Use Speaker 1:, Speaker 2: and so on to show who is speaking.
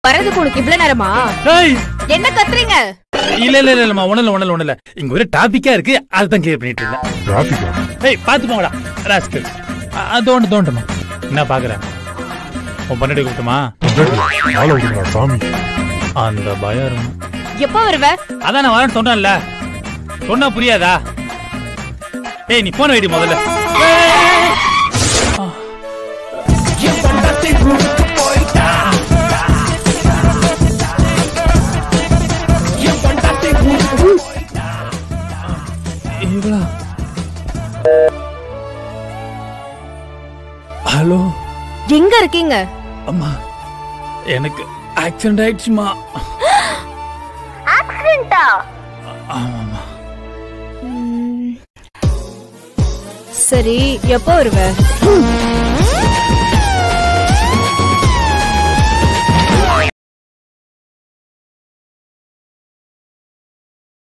Speaker 1: வரதுக்கு உனக்கு இவ்வளவு நேரமா
Speaker 2: ஏய்
Speaker 1: என்ன கத்துறீங்க
Speaker 2: இல்ல இல்ல இல்லம்மா ஒண்ணு இல்ல ஒண்ணு இல்ல ஒண்ணு இல்ல இங்க ஒரு டாபிக்கா இருக்கு அதுதான் கிளியர் பண்ணிட்டு இருக்கேன்
Speaker 3: டிராபிக்கா
Speaker 2: ஏய் பாத்து போங்கடா ராஸ்கல் தோண்டு தோண்டுமா என்ன பாக்குற உன் பண்ணடி கூப்பிட்டுமா
Speaker 3: ஆள விடுங்க சாமி
Speaker 2: அந்த பயம் இருக்கும்.
Speaker 1: எப்ப வருவ
Speaker 2: அதான் நான் வரேன்னு சொன்னேன்ல சொன்னா புரியாதா ஏய் நீ போன வைடி முதல்ல இவளா ஹலோ
Speaker 1: எங்க இருக்கீங்க
Speaker 2: அம்மா எனக்கு ஆக்சிடென்ட் ஆயிடுச்சுமா
Speaker 1: ஆக்சிடென்ட்டா
Speaker 2: ஆமாம்மா
Speaker 1: சரி எப்போ வருவ